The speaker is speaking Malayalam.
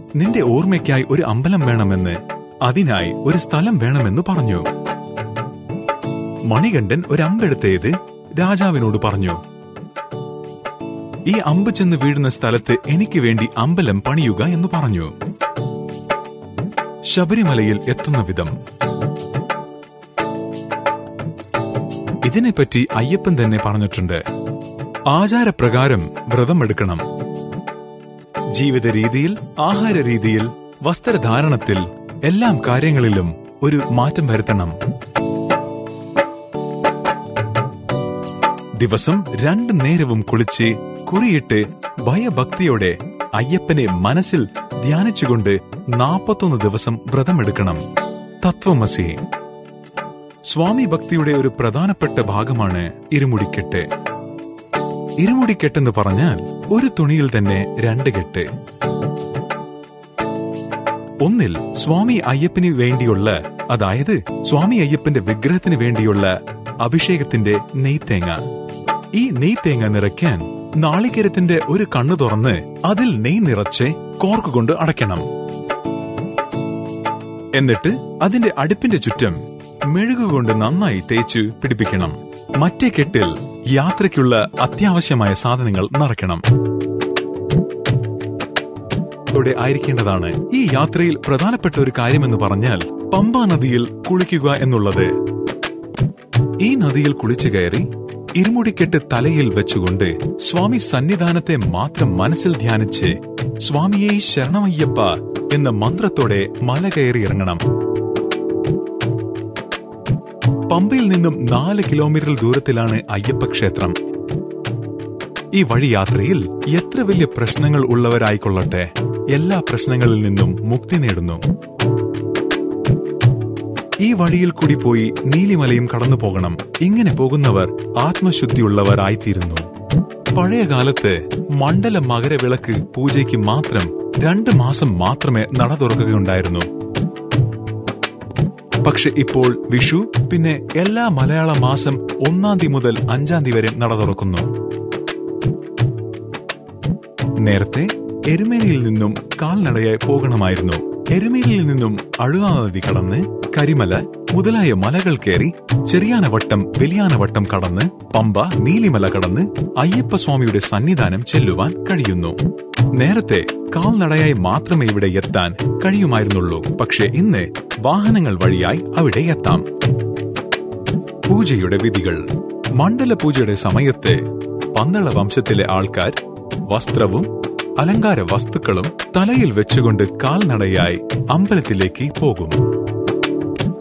നിന്റെ ഓർമ്മയ്ക്കായി ഒരു അമ്പലം വേണമെന്ന് അതിനായി ഒരു സ്ഥലം വേണമെന്ന് പറഞ്ഞു മണികണ്ഠൻ ഒരു അമ്പെടുത്തേത് രാജാവിനോട് പറഞ്ഞു ഈ അമ്പ് ചെന്ന് വീഴുന്ന സ്ഥലത്ത് എനിക്ക് വേണ്ടി അമ്പലം പണിയുക എന്ന് പറഞ്ഞു ശബരിമലയിൽ എത്തുന്ന വിധം ഇതിനെപ്പറ്റി അയ്യപ്പൻ തന്നെ പറഞ്ഞിട്ടുണ്ട് ആചാരപ്രകാരം വ്രതമെടുക്കണം ജീവിത രീതിയിൽ ആഹാര രീതിയിൽ വസ്ത്രധാരണത്തിൽ എല്ലാം കാര്യങ്ങളിലും ഒരു മാറ്റം വരുത്തണം ദിവസം രണ്ടു നേരവും കുളിച്ച് കുറിയിട്ട് ഭയഭക്തിയോടെ അയ്യപ്പനെ മനസ്സിൽ ധ്യാനിച്ചുകൊണ്ട് നാൽപ്പത്തൊന്ന് ദിവസം വ്രതമെടുക്കണം തത്വമസി സ്വാമി ഭക്തിയുടെ ഒരു പ്രധാനപ്പെട്ട ഭാഗമാണ് ഇരുമുടിക്കെട്ട് ഇരുമുടിക്കെട്ടെന്ന് പറഞ്ഞാൽ ഒരു തുണിയിൽ തന്നെ രണ്ട് കെട്ട് ഒന്നിൽ സ്വാമി അയ്യപ്പന് വേണ്ടിയുള്ള അതായത് സ്വാമി അയ്യപ്പന്റെ വിഗ്രഹത്തിന് വേണ്ടിയുള്ള അഭിഷേകത്തിന്റെ നെയ്ത്തേങ്ങ ഈ നെയ്ത്തേങ്ങ നിറയ്ക്കാൻ നാളികേരത്തിന്റെ ഒരു കണ്ണു തുറന്ന് അതിൽ നെയ് നിറച്ച് കോർക്ക് കൊണ്ട് അടയ്ക്കണം എന്നിട്ട് അതിന്റെ അടുപ്പിന്റെ ചുറ്റും മെഴുകുകൊണ്ട് നന്നായി തേച്ചു പിടിപ്പിക്കണം മറ്റേ കെട്ടിൽ യാത്രയ്ക്കുള്ള അത്യാവശ്യമായ സാധനങ്ങൾ നിറയ്ക്കണം ോടെ ആയിരിക്കേണ്ടതാണ് ഈ യാത്രയിൽ പ്രധാനപ്പെട്ട ഒരു കാര്യമെന്ന് പറഞ്ഞാൽ പമ്പാ നദിയിൽ കുളിക്കുക എന്നുള്ളത് ഈ നദിയിൽ കുളിച്ചു കയറി ഇരുമുടിക്കെട്ട് തലയിൽ വെച്ചുകൊണ്ട് സ്വാമി സന്നിധാനത്തെ മാത്രം മനസ്സിൽ ധ്യാനിച്ച് സ്വാമിയെ ശരണമയ്യപ്പ എന്ന മന്ത്രത്തോടെ മല കയറി ഇറങ്ങണം പമ്പയിൽ നിന്നും നാല് കിലോമീറ്റർ ദൂരത്തിലാണ് അയ്യപ്പ ക്ഷേത്രം ഈ വഴിയാത്രയിൽ എത്ര വലിയ പ്രശ്നങ്ങൾ ഉള്ളവരായിക്കൊള്ളട്ടെ എല്ലാ പ്രശ്നങ്ങളിൽ നിന്നും മുക്തി നേടുന്നു ഈ വഴിയിൽ കൂടി പോയി നീലിമലയും കടന്നു പോകണം ഇങ്ങനെ പോകുന്നവർ ആത്മശുദ്ധിയുള്ളവർ ആയിത്തീരുന്നു പഴയ കാലത്ത് മണ്ഡല മകരവിളക്ക് പൂജയ്ക്ക് മാത്രം രണ്ട് മാസം മാത്രമേ നട തുറക്കുകയുണ്ടായിരുന്നു പക്ഷെ ഇപ്പോൾ വിഷു പിന്നെ എല്ലാ മലയാള മാസം ഒന്നാം തീയതി മുതൽ അഞ്ചാം തീയതി വരെ നട തുറക്കുന്നു നേരത്തെ എരുമേലിയിൽ നിന്നും കാൽനടയായി പോകണമായിരുന്നു എരുമേലിയിൽ നിന്നും അഴുതാ നദി കടന്ന് കരിമല മുതലായ മലകൾ കയറി ചെറിയാനവട്ടം വലിയാനവട്ടം കടന്ന് പമ്പ നീലിമല കടന്ന് അയ്യപ്പസ്വാമിയുടെ സന്നിധാനം ചെല്ലുവാൻ കഴിയുന്നു നേരത്തെ കാൽനടയായി മാത്രമേ ഇവിടെ എത്താൻ കഴിയുമായിരുന്നുള്ളൂ പക്ഷെ ഇന്ന് വാഹനങ്ങൾ വഴിയായി അവിടെ എത്താം പൂജയുടെ വിധികൾ മണ്ഡല പൂജയുടെ സമയത്ത് പന്തള വംശത്തിലെ ആൾക്കാർ വസ്ത്രവും അലങ്കാര വസ്തുക്കളും തലയിൽ വെച്ചുകൊണ്ട് കാൽനടയായി അമ്പലത്തിലേക്ക് പോകും